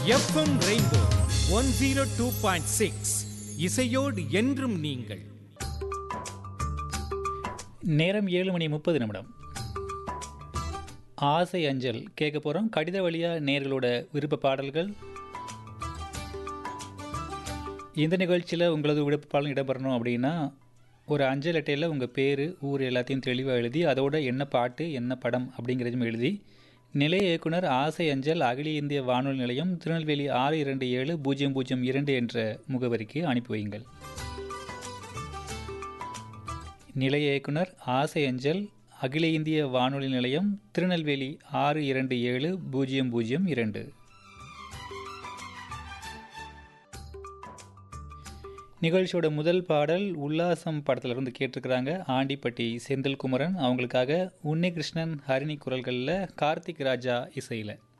FM rainbow one zero two point six இசையோடு என்றும் நீங்கள் நேரம் ஏழு மணி முப்பது நிமிடம் ஆசை அஞ்சல் கேட்க போகிறோம் கடித வழியாக நேர்களோட விருப்ப பாடல்கள் இந்த நிகழ்ச்சியில் உங்களது விருப்ப பாடல் இடம்பெறணும் அப்படின்னா ஒரு அஞ்சல் அட்டையில் உங்கள் பேர் ஊர் எல்லாத்தையும் தெளிவாக எழுதி அதோட என்ன பாட்டு என்ன படம் அப்படிங்கிறதையும் எழுதி நிலைய இயக்குனர் ஆசை அஞ்சல் அகில இந்திய வானொலி நிலையம் திருநெல்வேலி ஆறு இரண்டு ஏழு பூஜ்ஜியம் பூஜ்ஜியம் இரண்டு என்ற முகவரிக்கு அனுப்பி வையுங்கள் நிலைய இயக்குனர் ஆசை அஞ்சல் அகில இந்திய வானொலி நிலையம் திருநெல்வேலி ஆறு இரண்டு ஏழு பூஜ்ஜியம் பூஜ்ஜியம் இரண்டு நிகழ்ச்சியோட முதல் பாடல் உல்லாசம் படத்துல இருந்து கேட்டிருக்கிறாங்க ஆண்டிப்பட்டி செந்தில் குமரன் அவங்களுக்காக உன்னிகிருஷ்ணன் ஹரிணி குரல்களில் கார்த்திக் ராஜா இசையில்